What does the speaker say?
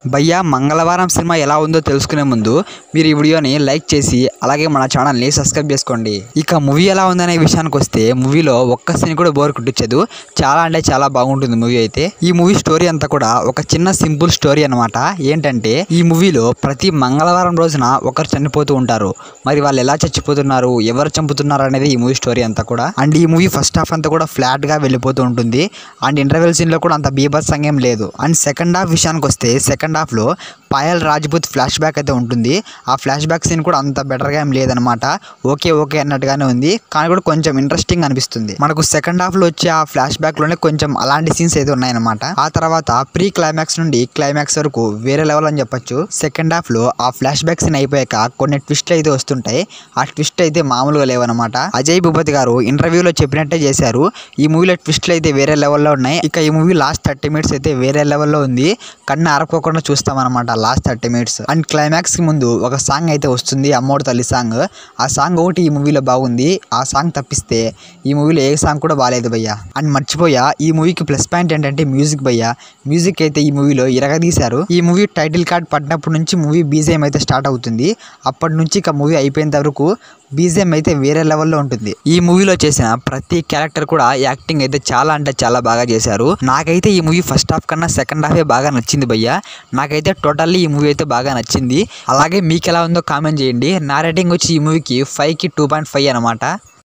భయ్యా మంగళవారం సినిమా ఎలా ఉందో తెలుసుకునే ముందు మీరు ఈ వీడియోని లైక్ చేసి అలాగే మన ఛానల్ని సబ్స్క్రైబ్ చేసుకోండి ఇక మూవీ ఎలా ఉందనే విషయానికి వస్తే మూవీలో ఒక్క సీన్ కూడా బోర్ కుట్టించదు చాలా అంటే చాలా బాగుంటుంది మూవీ అయితే ఈ మూవీ స్టోరీ అంతా కూడా ఒక చిన్న సింపుల్ స్టోరీ అన్నమాట ఏంటంటే ఈ మూవీలో ప్రతి మంగళవారం రోజున ఒకరు చనిపోతూ ఉంటారు మరి వాళ్ళు ఎలా చచ్చిపోతున్నారు ఎవరు చంపుతున్నారు అనేది ఈ మూవీ స్టోరీ అంతా కూడా అండ్ ఈ మూవీ ఫస్ట్ హాఫ్ అంతా కూడా ఫ్లాట్ గా వెళ్ళిపోతూ ఉంటుంది అండ్ ఇంటర్వెల్ సీన్ లో కూడా అంత బీభత్సంగా ఏం లేదు అండ్ సెకండ్ హాఫ్ విషయానికి వస్తే సెకండ్ హాఫ్ లో పాయల్ రాజ్పూత్ ఫ్లాష్ బ్యాక్ అయితే ఉంటుంది ఆ ఫ్లాష్ బ్యాక్ సీన్ కూడా అంత బెటర్ గా ఏం లేదనమాట ఓకే ఓకే అన్నట్టుగానే ఉంది కానీ కూడా కొంచెం ఇంట్రెస్టింగ్ అనిపిస్తుంది మనకు సెకండ్ హాఫ్ లో వచ్చే ఆ ఫ్లాష్ బ్యాక్ లోనే కొంచెం అలాంటి సీన్స్ అయితే ఉన్నాయన్నమాట ఆ తర్వాత ప్రీ క్లైమాక్స్ నుండి క్లైమాక్స్ వరకు వేరే లెవెల్ అని చెప్పొచ్చు సెకండ్ హాఫ్ లో ఆ ఫ్లాష్ బ్యాక్ సీన్ అయిపోయాక కొన్ని ట్విస్ట్లు అయితే వస్తుంటాయి ఆ ట్విస్ట్ అయితే మామూలుగా లేవన్నమాట అజయ్ భూపతి గారు ఇంటర్వ్యూలో చెప్పినట్టే చేశారు ఈ మూవీలో ట్విస్ట్లు అయితే వేరే లెవెల్లో ఉన్నాయి ఇక ఈ మూవీ లాస్ట్ థర్టీ మినిట్స్ అయితే వేరే లెవెల్లో ఉంది కన్ను ఆరకోకుండా చూస్తాం అనమాట last thirty minutes and climax కి ముందు ఒక సాంగ్ అయితే వస్తుంది అమ్మోడు తల్లి సాంగ్ ఆ సాంగ్ ఒకటి ఈ మూవీలో బాగుంది ఆ సాంగ్ తప్పిస్తే ఈ మూవీలో ఏ సాంగ్ కూడా బాగాలేదు భయ్య అండ్ మర్చిపోయా ఈ మూవీకి ప్లస్ పాయింట్ ఏంటంటే మ్యూజిక్ భయ్య మ్యూజిక్ అయితే ఈ మూవీలో ఇరగదీశారు ఈ మూవీ టైటిల్ కార్డ్ పడినప్పటి నుంచి మూవీ బీజిఎం అయితే స్టార్ట్ అవుతుంది అప్పటి నుంచి ఇక మూవీ అయిపోయేంత వరకు బీజిఎం అయితే వేరే లెవెల్లో ఉంటుంది ఈ మూవీలో చేసిన ప్రతి క్యారెక్టర్ కూడా యాక్టింగ్ అయితే చాలా అంటే చాలా బాగా చేశారు నాకైతే ఈ మూవీ ఫస్ట్ హాఫ్ కన్నా సెకండ్ హాఫే బాగా నచ్చింది భయ్య నాకైతే టోటల్లీ ఈ మూవీ అయితే బాగా నచ్చింది అలాగే మీకు ఎలా ఉందో కామెంట్ చేయండి నా రేటింగ్ వచ్చి ఈ మూవీకి ఫైవ్కి టూ పాయింట్ ఫైవ్ అనమాట